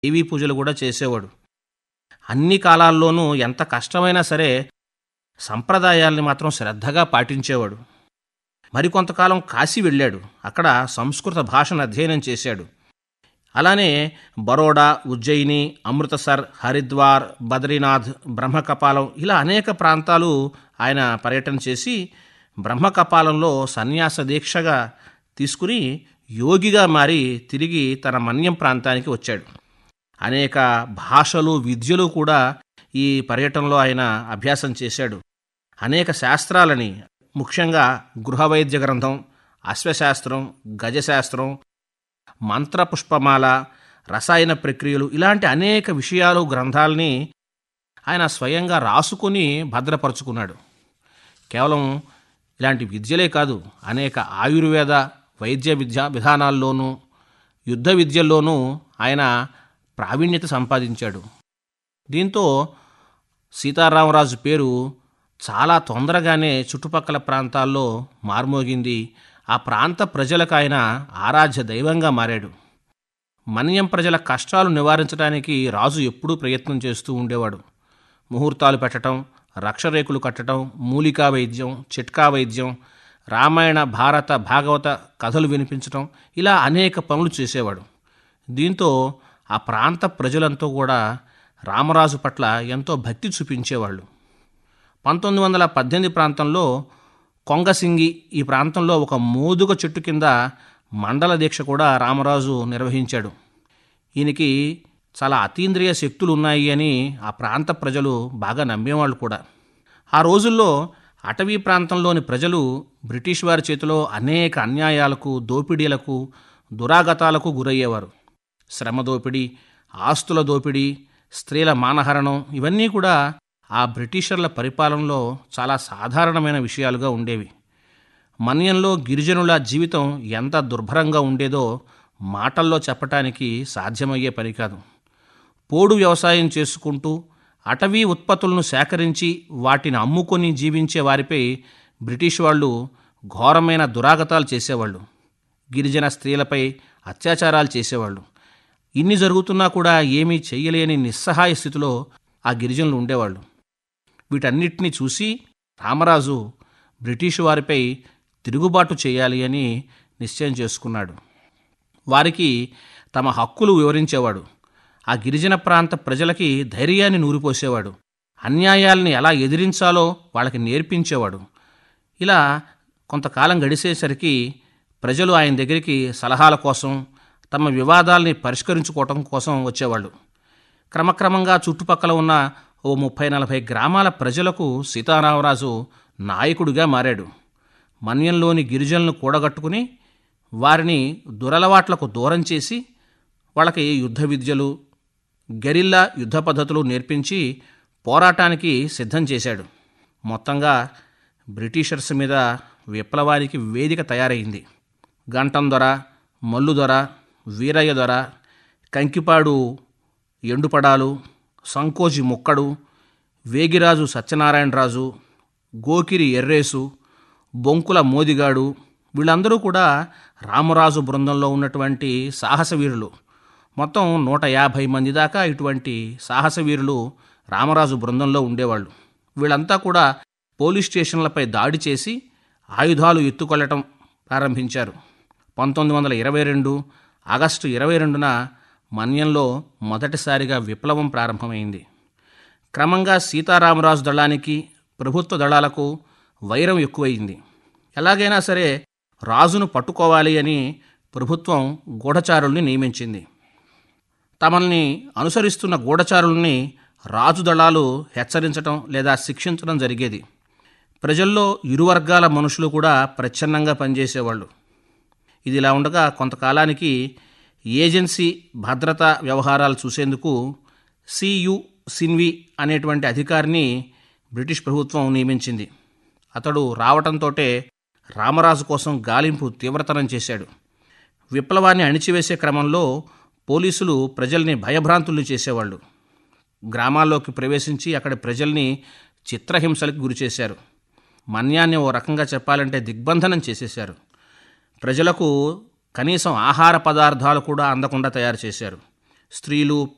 దేవీ పూజలు కూడా చేసేవాడు అన్ని కాలాల్లోనూ ఎంత కష్టమైనా సరే సంప్రదాయాల్ని మాత్రం శ్రద్ధగా పాటించేవాడు మరికొంతకాలం కాశీ వెళ్ళాడు అక్కడ సంస్కృత భాషను అధ్యయనం చేశాడు అలానే బరోడా ఉజ్జయిని అమృతసర్ హరిద్వార్ బద్రీనాథ్ బ్రహ్మకపాలం ఇలా అనేక ప్రాంతాలు ఆయన పర్యటన చేసి బ్రహ్మకపాలంలో సన్యాస దీక్షగా తీసుకుని యోగిగా మారి తిరిగి తన మన్యం ప్రాంతానికి వచ్చాడు అనేక భాషలు విద్యలు కూడా ఈ పర్యటనలో ఆయన అభ్యాసం చేశాడు అనేక శాస్త్రాలని ముఖ్యంగా గృహవైద్య గ్రంథం అశ్వశాస్త్రం గజశాస్త్రం మంత్రపుష్పమాల రసాయన ప్రక్రియలు ఇలాంటి అనేక విషయాలు గ్రంథాలని ఆయన స్వయంగా రాసుకుని భద్రపరుచుకున్నాడు కేవలం ఇలాంటి విద్యలే కాదు అనేక ఆయుర్వేద వైద్య విద్య విధానాల్లోనూ యుద్ధ విద్యల్లోనూ ఆయన ప్రావీణ్యత సంపాదించాడు దీంతో సీతారామరాజు పేరు చాలా తొందరగానే చుట్టుపక్కల ప్రాంతాల్లో మార్మోగింది ఆ ప్రాంత ప్రజలకు ఆయన ఆరాధ్య దైవంగా మారాడు మన్యం ప్రజల కష్టాలు నివారించడానికి రాజు ఎప్పుడూ ప్రయత్నం చేస్తూ ఉండేవాడు ముహూర్తాలు పెట్టడం రక్షరేకులు కట్టడం మూలికా వైద్యం చిట్కా వైద్యం రామాయణ భారత భాగవత కథలు వినిపించడం ఇలా అనేక పనులు చేసేవాడు దీంతో ఆ ప్రాంత ప్రజలంతా కూడా రామరాజు పట్ల ఎంతో భక్తి చూపించేవాళ్ళు పంతొమ్మిది వందల పద్దెనిమిది ప్రాంతంలో కొంగసింగి ఈ ప్రాంతంలో ఒక మోదుగ చెట్టు కింద మండల దీక్ష కూడా రామరాజు నిర్వహించాడు ఈయనకి చాలా అతీంద్రియ శక్తులు ఉన్నాయి అని ఆ ప్రాంత ప్రజలు బాగా నమ్మేవాళ్ళు కూడా ఆ రోజుల్లో అటవీ ప్రాంతంలోని ప్రజలు బ్రిటిష్ వారి చేతిలో అనేక అన్యాయాలకు దోపిడీలకు దురాగతాలకు గురయ్యేవారు శ్రమ దోపిడీ ఆస్తుల దోపిడీ స్త్రీల మానహరణం ఇవన్నీ కూడా ఆ బ్రిటిషర్ల పరిపాలనలో చాలా సాధారణమైన విషయాలుగా ఉండేవి మన్యంలో గిరిజనుల జీవితం ఎంత దుర్భరంగా ఉండేదో మాటల్లో చెప్పటానికి సాధ్యమయ్యే పని కాదు పోడు వ్యవసాయం చేసుకుంటూ అటవీ ఉత్పత్తులను సేకరించి వాటిని అమ్ముకొని జీవించే వారిపై బ్రిటిష్ వాళ్ళు ఘోరమైన దురాగతాలు చేసేవాళ్ళు గిరిజన స్త్రీలపై అత్యాచారాలు చేసేవాళ్ళు ఇన్ని జరుగుతున్నా కూడా ఏమీ చెయ్యలేని నిస్సహాయ స్థితిలో ఆ గిరిజనులు ఉండేవాళ్ళు వీటన్నిటినీ చూసి రామరాజు బ్రిటిషు వారిపై తిరుగుబాటు చేయాలి అని నిశ్చయం చేసుకున్నాడు వారికి తమ హక్కులు వివరించేవాడు ఆ గిరిజన ప్రాంత ప్రజలకి ధైర్యాన్ని నూరిపోసేవాడు అన్యాయాల్ని ఎలా ఎదిరించాలో వాళ్ళకి నేర్పించేవాడు ఇలా కొంతకాలం గడిచేసరికి ప్రజలు ఆయన దగ్గరికి సలహాల కోసం తమ వివాదాల్ని పరిష్కరించుకోవటం కోసం వచ్చేవాళ్ళు క్రమక్రమంగా చుట్టుపక్కల ఉన్న ఓ ముప్పై నలభై గ్రామాల ప్రజలకు సీతారామరాజు నాయకుడిగా మారాడు మన్యంలోని గిరిజనులను కూడగట్టుకుని వారిని దురలవాట్లకు దూరం చేసి వాళ్ళకి యుద్ధ విద్యలు గెరిల్లా యుద్ధ పద్ధతులు నేర్పించి పోరాటానికి సిద్ధం చేశాడు మొత్తంగా బ్రిటిషర్స్ మీద విప్లవానికి వేదిక తయారైంది గంటం దొర మల్లు దొర వీరయ్య దొర కంకిపాడు ఎండుపడాలు సంకోజి ముక్కడు వేగిరాజు సత్యనారాయణరాజు గోకిరి ఎర్రేసు బొంకుల మోదిగాడు వీళ్ళందరూ కూడా రామరాజు బృందంలో ఉన్నటువంటి సాహసవీరులు మొత్తం నూట యాభై మంది దాకా ఇటువంటి సాహసవీరులు రామరాజు బృందంలో ఉండేవాళ్ళు వీళ్ళంతా కూడా పోలీస్ స్టేషన్లపై దాడి చేసి ఆయుధాలు ఎత్తుకొల్లటం ప్రారంభించారు పంతొమ్మిది వందల ఇరవై రెండు ఆగస్టు ఇరవై రెండున మన్యంలో మొదటిసారిగా విప్లవం ప్రారంభమైంది క్రమంగా సీతారామరాజు దళానికి ప్రభుత్వ దళాలకు వైరం ఎక్కువయింది ఎలాగైనా సరే రాజును పట్టుకోవాలి అని ప్రభుత్వం గూఢచారుల్ని నియమించింది తమల్ని అనుసరిస్తున్న గూఢచారుల్ని రాజు దళాలు హెచ్చరించటం లేదా శిక్షించడం జరిగేది ప్రజల్లో ఇరు వర్గాల మనుషులు కూడా ప్రచ్ఛన్నంగా పనిచేసేవాళ్ళు ఇది ఇలా ఉండగా కొంతకాలానికి ఏజెన్సీ భద్రతా వ్యవహారాలు చూసేందుకు సియు సిన్వి అనేటువంటి అధికారిని బ్రిటిష్ ప్రభుత్వం నియమించింది అతడు రావటంతోటే రామరాజు కోసం గాలింపు తీవ్రతరం చేశాడు విప్లవాన్ని అణిచివేసే క్రమంలో పోలీసులు ప్రజల్ని భయభ్రాంతుల్ని చేసేవాళ్ళు గ్రామాల్లోకి ప్రవేశించి అక్కడి ప్రజల్ని చిత్రహింసలకు గురిచేశారు మన్యాన్ని ఓ రకంగా చెప్పాలంటే దిగ్బంధనం చేసేశారు ప్రజలకు కనీసం ఆహార పదార్థాలు కూడా అందకుండా తయారు చేశారు స్త్రీలు